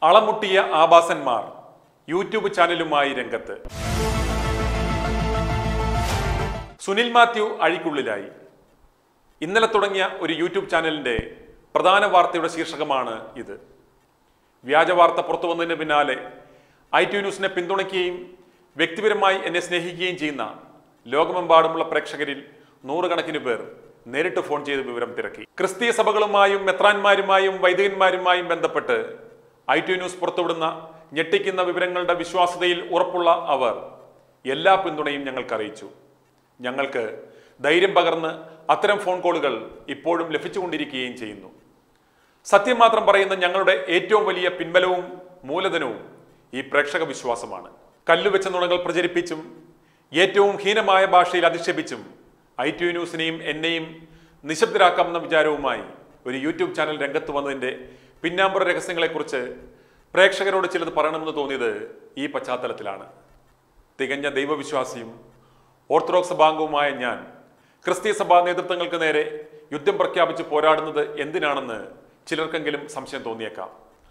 അളമുട്ടിയ ആഭാസന്മാർ YouTube ചാനലുമായി രംഗത്ത് സുനിൽ മാത്യു അഴിക്കുള്ളിലായി ഇന്നലെ തുടങ്ങിയ ഒരു യൂട്യൂബ് ചാനലിന്റെ പ്രധാന വാർത്തയുടെ ശീർഷകമാണ് ഇത് വ്യാജ വാർത്ത പുറത്തു വന്നതിന് പിന്നാലെ ഐ ടി ന്യൂസിനെ പിന്തുണയ്ക്കുകയും വ്യക്തിപരമായി എന്നെ സ്നേഹിക്കുകയും ചെയ്യുന്ന ലോകമെമ്പാടുമുള്ള പ്രേക്ഷകരിൽ നൂറുകണക്കിന് പേർ നേരിട്ട് ഫോൺ ചെയ്ത് വിവരം തിരക്കി ക്രിസ്തീയ സഭകളുമായും മെത്രാന്മാരുമായും വൈദികന്മാരുമായും ബന്ധപ്പെട്ട് ഐ ടി ന്യൂസ് പുറത്തുവിടുന്ന ഞെട്ടിക്കുന്ന വിവരങ്ങളുടെ വിശ്വാസ്യതയിൽ ഉറപ്പുള്ള അവർ എല്ലാ പിന്തുണയും ഞങ്ങൾക്ക് അറിയിച്ചു ഞങ്ങൾക്ക് ധൈര്യം പകർന്ന് അത്തരം ഫോൺ കോളുകൾ ഇപ്പോഴും ലഭിച്ചുകൊണ്ടിരിക്കുകയും ചെയ്യുന്നു സത്യം മാത്രം പറയുന്ന ഞങ്ങളുടെ ഏറ്റവും വലിയ പിൻബലവും മൂലധനവും ഈ പ്രേക്ഷക വിശ്വാസമാണ് കല്ലുവെച്ച നുണകൾ പ്രചരിപ്പിച്ചും ഏറ്റവും ഹീനമായ ഭാഷയിൽ അധിക്ഷേപിച്ചും ഐ ടി ന്യൂസിനെയും എന്നെയും നിശബ്ദരാക്കാമെന്ന വിചാരവുമായി ഒരു യൂട്യൂബ് ചാനൽ രംഗത്ത് വന്നതിൻ്റെ പിന്നാമ്പുറ രഹസ്യങ്ങളെക്കുറിച്ച് പ്രേക്ഷകരോട് ചിലത് പറയണമെന്ന് തോന്നിയത് ഈ പശ്ചാത്തലത്തിലാണ് തികഞ്ഞ ദൈവവിശ്വാസിയും ഓർത്തഡോക്സ് ബാംഗവുമായ ഞാൻ ക്രിസ്തീയ സഭാ നേതൃത്വങ്ങൾക്ക് നേരെ യുദ്ധം പ്രഖ്യാപിച്ച് പോരാടുന്നത് എന്തിനാണെന്ന് ചിലർക്കെങ്കിലും സംശയം തോന്നിയേക്കാം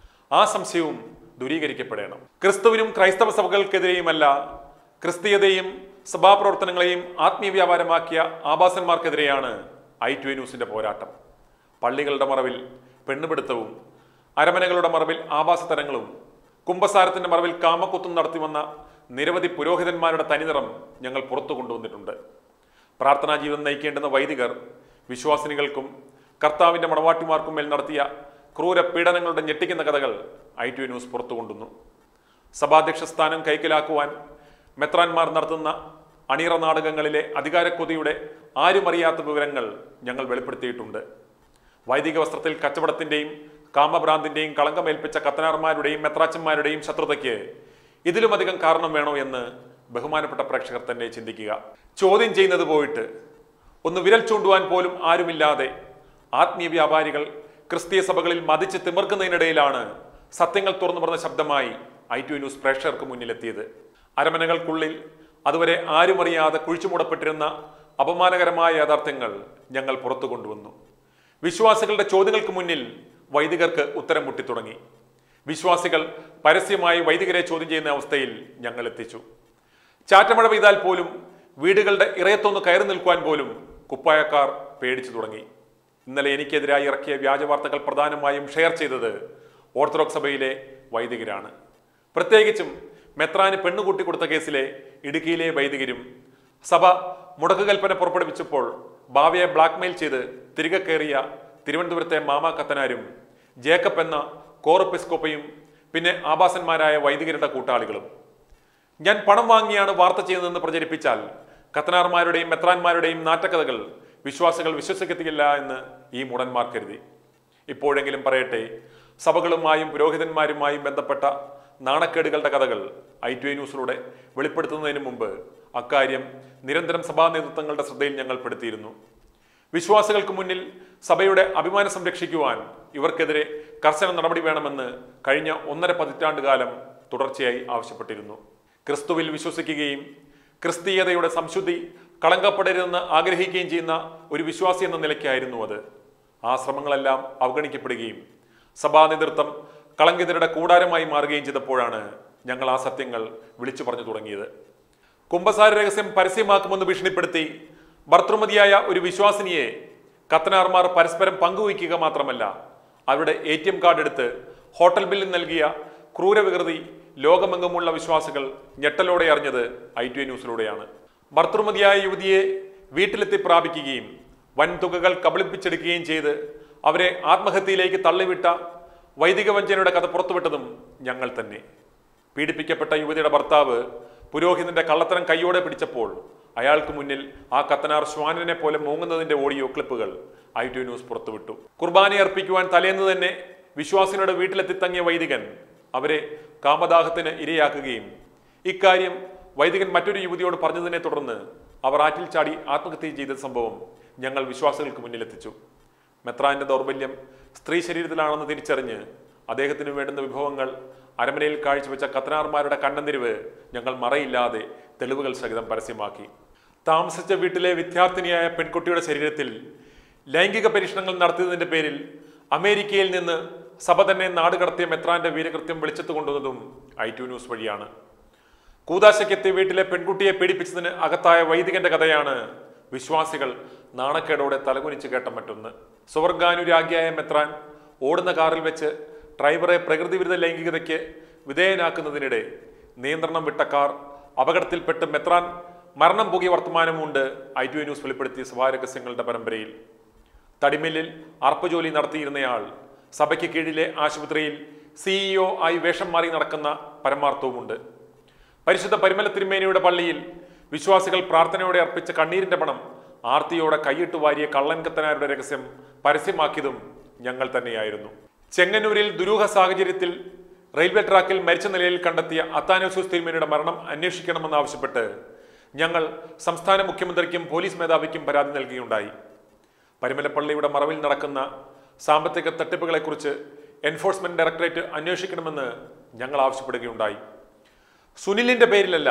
ആ സംശയവും ദൂരീകരിക്കപ്പെടണം ക്രിസ്തുവിനും ക്രൈസ്തവ സഭകൾക്കെതിരെയുമല്ല ക്രിസ്തീയതയും സഭാപ്രവർത്തനങ്ങളെയും ആത്മീയ വ്യാപാരമാക്കിയ ആഭാസന്മാർക്കെതിരെയാണ് ഐ ടു ന്യൂസിന്റെ പോരാട്ടം പള്ളികളുടെ മറവിൽ പെണ്ണുപിടുത്തവും അരമനകളുടെ മറവിൽ ആഭാസതരങ്ങളും കുംഭസാരത്തിന്റെ മറവിൽ കാമക്കുത്തും നടത്തി വന്ന നിരവധി പുരോഹിതന്മാരുടെ തനിനിറം ഞങ്ങൾ പുറത്തു കൊണ്ടുവന്നിട്ടുണ്ട് പ്രാർത്ഥനാ ജീവിതം നയിക്കേണ്ടുന്ന വൈദികർ വിശ്വാസിനികൾക്കും കർത്താവിന്റെ മണവാട്ടിമാർക്കും മേൽ നടത്തിയ ക്രൂര പീഡനങ്ങളുടെ ഞെട്ടിക്കുന്ന കഥകൾ ഐ ടി ന്യൂസ് പുറത്തു കൊണ്ടുവന്നു സഭാധ്യക്ഷ സ്ഥാനം കൈക്കലാക്കുവാൻ മെത്രാൻമാർ നടത്തുന്ന അണിയറ നാടകങ്ങളിലെ അധികാരക്കൊതിയുടെ ആരുമറിയാത്ത വിവരങ്ങൾ ഞങ്ങൾ വെളിപ്പെടുത്തിയിട്ടുണ്ട് വൈദിക വസ്ത്രത്തിൽ കച്ചവടത്തിന്റെയും കാമഭ്രാന്തിന്റെയും കളങ്കമേൽപ്പിച്ച കത്തനാർമാരുടെയും മെത്രാച്ചന്മാരുടെയും ശത്രുതയ്ക്ക് ഇതിലുമധികം കാരണം വേണോ എന്ന് ബഹുമാനപ്പെട്ട പ്രേക്ഷകർ തന്നെ ചിന്തിക്കുക ചോദ്യം ചെയ്യുന്നത് പോയിട്ട് ഒന്ന് വിരൽ ചൂണ്ടുവാൻ പോലും ആരുമില്ലാതെ ആത്മീയ വ്യാപാരികൾ ക്രിസ്തീയ സഭകളിൽ മതിച്ച് തിമിർക്കുന്നതിനിടയിലാണ് സത്യങ്ങൾ തുറന്നു പറഞ്ഞ ശബ്ദമായി ഐ ടു ന്യൂസ് പ്രേക്ഷകർക്ക് മുന്നിലെത്തിയത് അരമനകൾക്കുള്ളിൽ അതുവരെ ആരുമറിയാതെ കുഴിച്ചുമൂടപ്പെട്ടിരുന്ന അപമാനകരമായ യാഥാർത്ഥ്യങ്ങൾ ഞങ്ങൾ പുറത്തു കൊണ്ടുവന്നു വിശ്വാസികളുടെ ചോദ്യങ്ങൾക്ക് മുന്നിൽ വൈദികർക്ക് ഉത്തരം മുട്ടിത്തുടങ്ങി വിശ്വാസികൾ പരസ്യമായി വൈദികരെ ചോദ്യം ചെയ്യുന്ന അവസ്ഥയിൽ ഞങ്ങൾ എത്തിച്ചു ചാറ്റമഴ പെയ്താൽ പോലും വീടുകളുടെ ഇറയത്തൊന്ന് കയറി നിൽക്കുവാൻ പോലും കുപ്പായക്കാർ പേടിച്ചു തുടങ്ങി ഇന്നലെ എനിക്കെതിരായി ഇറക്കിയ വ്യാജ വാർത്തകൾ പ്രധാനമായും ഷെയർ ചെയ്തത് ഓർത്തഡോക്സ് സഭയിലെ വൈദികരാണ് പ്രത്യേകിച്ചും മെത്രാന് പെണ്ണുകൂട്ടി കൊടുത്ത കേസിലെ ഇടുക്കിയിലെ വൈദികരും സഭ മുടക്കുകൽപ്പന പുറപ്പെടുവിച്ചപ്പോൾ ഭാവിയെ ബ്ലാക്ക്മെയിൽ ചെയ്ത് തിരികെ കയറിയ തിരുവനന്തപുരത്തെ മാമാ കത്തനാരും ജേക്കബ് എന്ന കോറപ്പെസ്കോപ്പയും പിന്നെ ആഭാസന്മാരായ വൈദികരുടെ കൂട്ടാളികളും ഞാൻ പണം വാങ്ങിയാണ് വാർത്ത ചെയ്യുന്നതെന്ന് പ്രചരിപ്പിച്ചാൽ കത്തനാർമാരുടെയും മെത്രാന്മാരുടെയും നാറ്റക്കഥകൾ വിശ്വാസികൾ വിശ്വസിക്കത്തില്ല എന്ന് ഈ മുടന്മാർ കരുതി ഇപ്പോഴെങ്കിലും പറയട്ടെ സഭകളുമായും പുരോഹിതന്മാരുമായും ബന്ധപ്പെട്ട നാണക്കേടുകളുടെ കഥകൾ ഐ ടി ന്യൂസിലൂടെ വെളിപ്പെടുത്തുന്നതിന് മുമ്പ് അക്കാര്യം നിരന്തരം സഭാ നേതൃത്വങ്ങളുടെ ശ്രദ്ധയിൽ ഞങ്ങൾ പെടുത്തിയിരുന്നു വിശ്വാസികൾക്ക് മുന്നിൽ സഭയുടെ അഭിമാനം സംരക്ഷിക്കുവാൻ ഇവർക്കെതിരെ കർശന നടപടി വേണമെന്ന് കഴിഞ്ഞ ഒന്നര പതിറ്റാണ്ട് കാലം തുടർച്ചയായി ആവശ്യപ്പെട്ടിരുന്നു ക്രിസ്തുവിൽ വിശ്വസിക്കുകയും ക്രിസ്തീയതയുടെ സംശുദ്ധി കളങ്കപ്പെടരുതെന്ന് ആഗ്രഹിക്കുകയും ചെയ്യുന്ന ഒരു വിശ്വാസി എന്ന നിലയ്ക്കായിരുന്നു അത് ആ ശ്രമങ്ങളെല്ലാം അവഗണിക്കപ്പെടുകയും സഭാ നേതൃത്വം കളങ്കിതരുടെ കൂടാരമായി മാറുകയും ചെയ്തപ്പോഴാണ് ഞങ്ങൾ ആ സത്യങ്ങൾ വിളിച്ചു പറഞ്ഞു തുടങ്ങിയത് കുംഭസാര രഹസ്യം പരസ്യമാക്കുമെന്ന് ഭീഷണിപ്പെടുത്തി ഭർത്തൃമതിയായ ഒരു വിശ്വാസിനിയെ കത്തനാർമാർ പരസ്പരം പങ്കുവയ്ക്കുക മാത്രമല്ല അവരുടെ എ ടി എം കാർഡ് എടുത്ത് ഹോട്ടൽ ബില്ലിൽ നൽകിയ ക്രൂരവികൃതി ലോകമെങ്ങുമുള്ള വിശ്വാസികൾ ഞെട്ടലോടെ അറിഞ്ഞത് ഐ ടി ന്യൂസിലൂടെയാണ് ഭർത്തൃമതിയായ യുവതിയെ വീട്ടിലെത്തി പ്രാപിക്കുകയും വൻതുകകൾ കബളിപ്പിച്ചെടുക്കുകയും ചെയ്ത് അവരെ ആത്മഹത്യയിലേക്ക് തള്ളിവിട്ട വൈദിക വഞ്ചനയുടെ കഥ പുറത്തുവിട്ടതും ഞങ്ങൾ തന്നെ പീഡിപ്പിക്കപ്പെട്ട യുവതിയുടെ ഭർത്താവ് പുരോഹിതന്റെ കള്ളത്തരം കൈയോടെ പിടിച്ചപ്പോൾ അയാൾക്ക് മുന്നിൽ ആ കത്തനാർ ശ്വാനനെ പോലെ മൂങ്ങുന്നതിന്റെ ഓഡിയോ ക്ലിപ്പുകൾ ഐ ടി ന്യൂസ് പുറത്തുവിട്ടു കുർബാന അർപ്പിക്കുവാൻ തലേന്ന് തന്നെ വിശ്വാസിനുടെ വീട്ടിലെത്തി തങ്ങിയ വൈദികൻ അവരെ കാമദാഹത്തിന് ഇരയാക്കുകയും ഇക്കാര്യം വൈദികൻ മറ്റൊരു യുവതിയോട് പറഞ്ഞതിനെ തുടർന്ന് അവർ ആറ്റിൽ ചാടി ആത്മഹത്യ ചെയ്ത സംഭവം ഞങ്ങൾ വിശ്വാസികൾക്ക് മുന്നിലെത്തിച്ചു മെത്രാന്റെ ദൗർബല്യം സ്ത്രീ ശരീരത്തിലാണെന്ന് തിരിച്ചറിഞ്ഞ് അദ്ദേഹത്തിന് വേണ്ടുന്ന വിഭവങ്ങൾ അരമനയിൽ കാഴ്ചവെച്ച കത്തനാർമാരുടെ കണ്ണന്തിരിവ് ഞങ്ങൾ മറയില്ലാതെ തെളിവുകൾ സഹിതം പരസ്യമാക്കി താമസിച്ച വീട്ടിലെ വിദ്യാർത്ഥിനിയായ പെൺകുട്ടിയുടെ ശരീരത്തിൽ ലൈംഗിക പരീക്ഷണങ്ങൾ നടത്തിയതിന്റെ പേരിൽ അമേരിക്കയിൽ നിന്ന് സഭ തന്നെ നാട് കടത്തിയ മെത്രാന്റെ വീരകൃത്യം വെളിച്ചത്ത് കൊണ്ടുവന്നതും ഐ ടു ന്യൂസ് വഴിയാണ് കൂതാശയ്ക്കെത്തിയ വീട്ടിലെ പെൺകുട്ടിയെ പീഡിപ്പിച്ചതിന് അകത്തായ വൈദികന്റെ കഥയാണ് വിശ്വാസികൾ നാണക്കേടോടെ തലകുനിച്ച് കേട്ട മറ്റൊന്ന് സുവർഗാനുരാഗിയായ മെത്രാൻ ഓടുന്ന കാറിൽ വെച്ച് ഡ്രൈവറെ പ്രകൃതിവിരുദ്ധ ലൈംഗികതയ്ക്ക് വിധേയനാക്കുന്നതിനിടെ നിയന്ത്രണം വിട്ട കാർ അപകടത്തിൽപ്പെട്ട് മെത്രാൻ മരണം പുകിയ വർത്തമാനമുണ്ട് ഐ ടി ന്യൂസ് വെളിപ്പെടുത്തിയ സഭാരഹസ്യങ്ങളുടെ പരമ്പരയിൽ തടിമില്ലിൽ അർപ്പജോലി നടത്തിയിരുന്നയാൾ സഭയ്ക്ക് കീഴിലെ ആശുപത്രിയിൽ സിഇഒ ആയി വേഷം മാറി നടക്കുന്ന പരമാർത്ഥവുമുണ്ട് പരിശുദ്ധ പരിമല തിരുമേനിയുടെ പള്ളിയിൽ വിശ്വാസികൾ പ്രാർത്ഥനയോടെ അർപ്പിച്ച കണ്ണീരിന്റെ പണം ആർത്തിയോടെ കൈയിട്ട് വാരിയ കള്ളൻകത്തനാരുടെ രഹസ്യം പരസ്യമാക്കിയതും ഞങ്ങൾ തന്നെയായിരുന്നു ചെങ്ങന്നൂരിൽ ദുരൂഹ സാഹചര്യത്തിൽ റെയിൽവേ ട്രാക്കിൽ മരിച്ച നിലയിൽ കണ്ടെത്തിയ അത്താനോസൂസ് തിരുമേനിയുടെ മരണം അന്വേഷിക്കണമെന്നാവശ്യപ്പെട്ട് ഞങ്ങൾ സംസ്ഥാന മുഖ്യമന്ത്രിക്കും പോലീസ് മേധാവിക്കും പരാതി നൽകുകയുണ്ടായി പരിമലപ്പള്ളിയുടെ മറവിൽ നടക്കുന്ന സാമ്പത്തിക തട്ടിപ്പുകളെക്കുറിച്ച് എൻഫോഴ്സ്മെന്റ് ഡയറക്ടറേറ്റ് അന്വേഷിക്കണമെന്ന് ഞങ്ങൾ ആവശ്യപ്പെടുകയുണ്ടായി സുനിലിന്റെ പേരിലല്ല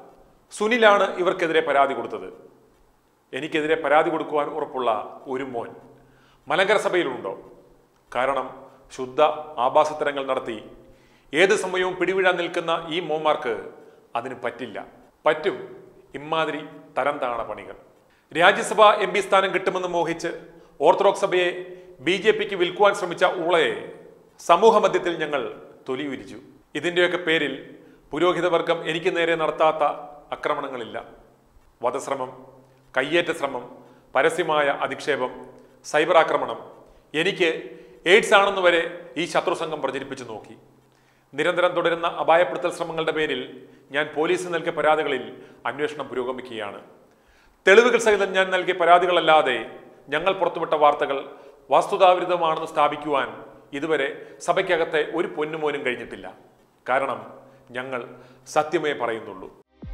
സുനിലാണ് ഇവർക്കെതിരെ പരാതി കൊടുത്തത് എനിക്കെതിരെ പരാതി കൊടുക്കുവാൻ ഉറപ്പുള്ള ഒരു മോൻ മലങ്കര സഭയിലുണ്ടോ കാരണം ശുദ്ധ ആഭാസത്തരങ്ങൾ നടത്തി ഏത് സമയവും പിടിവിടാൻ നിൽക്കുന്ന ഈ മോമാർക്ക് അതിന് പറ്റില്ല പറ്റും ഇമാതിരി തരം താണ പണികൾ രാജ്യസഭ എം പി സ്ഥാനം കിട്ടുമെന്ന് മോഹിച്ച് ഓർത്തഡോക്സ് സഭയെ ബി ജെ പിക്ക് വിൽക്കുവാൻ ശ്രമിച്ച ഊളയെ സമൂഹ മധ്യത്തിൽ ഞങ്ങൾ തൊലിയുരിച്ചു ഇതിൻ്റെയൊക്കെ പേരിൽ പുരോഹിതവർഗം എനിക്ക് നേരെ നടത്താത്ത ആക്രമണങ്ങളില്ല വധശ്രമം കയ്യേറ്റ ശ്രമം പരസ്യമായ അധിക്ഷേപം സൈബർ ആക്രമണം എനിക്ക് എയ്ഡ്സ് ആണെന്ന് വരെ ഈ ശത്രുസംഘം പ്രചരിപ്പിച്ചു നോക്കി നിരന്തരം തുടരുന്ന അപായപ്പെടുത്തൽ ശ്രമങ്ങളുടെ പേരിൽ ഞാൻ പോലീസിന് നൽകിയ പരാതികളിൽ അന്വേഷണം പുരോഗമിക്കുകയാണ് തെളിവുകൾ സഹിതം ഞാൻ നൽകിയ പരാതികളല്ലാതെ ഞങ്ങൾ പുറത്തുവിട്ട വാർത്തകൾ വസ്തുതാവിരുദ്ധമാണെന്ന് സ്ഥാപിക്കുവാൻ ഇതുവരെ സഭയ്ക്കകത്തെ ഒരു പൊന്നുമോനും കഴിഞ്ഞിട്ടില്ല കാരണം ഞങ്ങൾ സത്യമേ പറയുന്നുള്ളൂ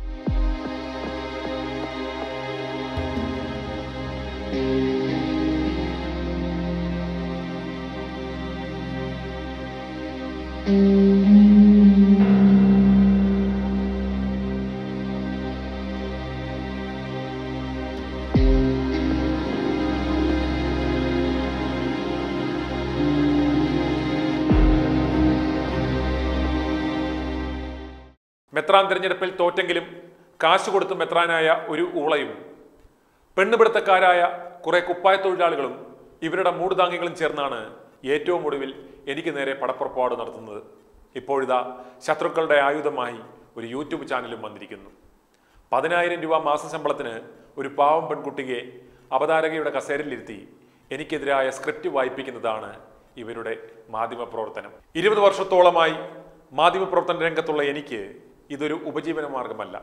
മെത്രാൻ തിരഞ്ഞെടുപ്പിൽ തോറ്റെങ്കിലും കാശ് കൊടുത്ത് മെത്രാനായ ഒരു ഊളയും പെണ്ണുപിടുത്തക്കാരായ കുറെ കുപ്പായ തൊഴിലാളികളും ഇവരുടെ മൂടുതാങ്ങികളും ചേർന്നാണ് ഏറ്റവും ഒടുവിൽ എനിക്ക് നേരെ പടപ്പുറപ്പാട് നടത്തുന്നത് ഇപ്പോഴിതാ ശത്രുക്കളുടെ ആയുധമായി ഒരു യൂട്യൂബ് ചാനലും വന്നിരിക്കുന്നു പതിനായിരം രൂപ മാസശമ്പളത്തിന് ഒരു പാവം പെൺകുട്ടിയെ അവതാരകയുടെ കസേരയിലിരുത്തി എനിക്കെതിരായ സ്ക്രിപ്റ്റ് വായിപ്പിക്കുന്നതാണ് ഇവരുടെ മാധ്യമപ്രവർത്തനം ഇരുപത് വർഷത്തോളമായി മാധ്യമപ്രവർത്തന രംഗത്തുള്ള എനിക്ക് ഇതൊരു ഉപജീവന മാർഗമല്ല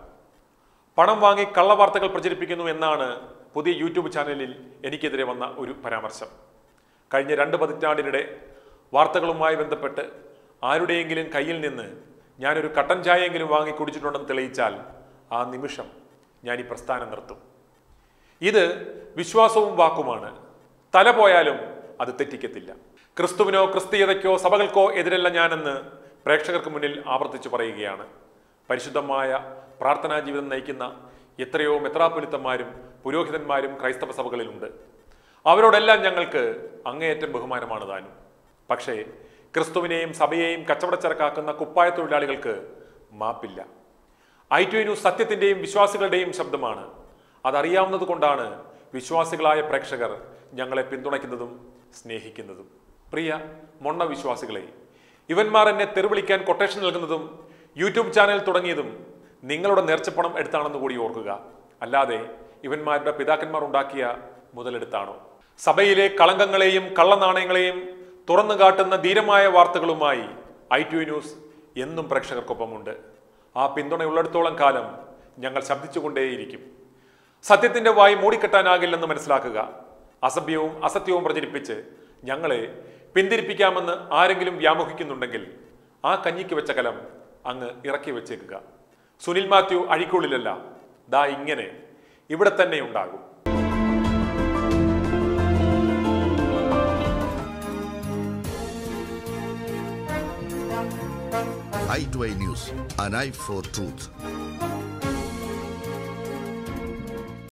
പണം വാങ്ങി കള്ളവാർത്തകൾ പ്രചരിപ്പിക്കുന്നു എന്നാണ് പുതിയ യൂട്യൂബ് ചാനലിൽ എനിക്കെതിരെ വന്ന ഒരു പരാമർശം കഴിഞ്ഞ രണ്ട് പതിറ്റാണ്ടിനിടെ വാർത്തകളുമായി ബന്ധപ്പെട്ട് ആരുടെയെങ്കിലും കയ്യിൽ നിന്ന് ഞാനൊരു കട്ടൻ ചായയെങ്കിലും വാങ്ങി കുടിച്ചിട്ടുണ്ടെന്ന് തെളിയിച്ചാൽ ആ നിമിഷം ഞാൻ ഈ പ്രസ്ഥാനം നിർത്തും ഇത് വിശ്വാസവും വാക്കുമാണ് തല പോയാലും അത് തെറ്റിക്കത്തില്ല ക്രിസ്തുവിനോ ക്രിസ്തീയതയ്ക്കോ സഭകൾക്കോ എതിരല്ല ഞാനെന്ന് പ്രേക്ഷകർക്ക് മുന്നിൽ ആവർത്തിച്ചു പറയുകയാണ് പരിശുദ്ധമായ പ്രാർത്ഥനാ ജീവിതം നയിക്കുന്ന എത്രയോ മെത്രാപ്പൊലിത്തന്മാരും പുരോഹിതന്മാരും ക്രൈസ്തവ സഭകളിലുണ്ട് അവരോടെല്ലാം ഞങ്ങൾക്ക് അങ്ങേയറ്റം ബഹുമാനമാണ് താനും പക്ഷേ ക്രിസ്തുവിനെയും സഭയെയും കച്ചവടച്ചരക്കാക്കുന്ന കുപ്പായ തൊഴിലാളികൾക്ക് മാപ്പില്ല ഐ ടി ന്യൂസ് സത്യത്തിന്റെയും വിശ്വാസികളുടെയും ശബ്ദമാണ് അതറിയാവുന്നത് കൊണ്ടാണ് വിശ്വാസികളായ പ്രേക്ഷകർ ഞങ്ങളെ പിന്തുണയ്ക്കുന്നതും സ്നേഹിക്കുന്നതും പ്രിയ മൊണ്ണ വിശ്വാസികളെ ഇവന്മാർ എന്നെ തെറിവിളിക്കാൻ കൊട്ടേഷൻ നൽകുന്നതും യൂട്യൂബ് ചാനൽ തുടങ്ങിയതും നിങ്ങളുടെ നേർച്ചപ്പണം എടുത്താണെന്ന് കൂടി ഓർക്കുക അല്ലാതെ ഇവന്മാരുടെ പിതാക്കന്മാർ ഉണ്ടാക്കിയ മുതലെടുത്താണോ സഭയിലെ കളങ്കങ്ങളെയും കള്ളനാണയങ്ങളെയും തുറന്നു കാട്ടുന്ന ധീരമായ വാർത്തകളുമായി ഐ ടി ന്യൂസ് എന്നും പ്രേക്ഷകർക്കൊപ്പമുണ്ട് ആ പിന്തുണയുള്ളിടത്തോളം കാലം ഞങ്ങൾ ശബ്ദിച്ചുകൊണ്ടേയിരിക്കും സത്യത്തിന്റെ വായി മൂടിക്കെട്ടാനാകില്ലെന്ന് മനസ്സിലാക്കുക അസഭ്യവും അസത്യവും പ്രചരിപ്പിച്ച് ഞങ്ങളെ പിന്തിരിപ്പിക്കാമെന്ന് ആരെങ്കിലും വ്യാമോഹിക്കുന്നുണ്ടെങ്കിൽ ആ കഞ്ഞിക്ക് വെച്ച കലം അങ്ങ് ഇറക്കി വെച്ചേക്കുക സുനിൽ മാത്യു അഴിക്കുള്ളിലല്ല ദാ ഇങ്ങനെ ഇവിടെ തന്നെ ഉണ്ടാകും i2i News, an eye for truth.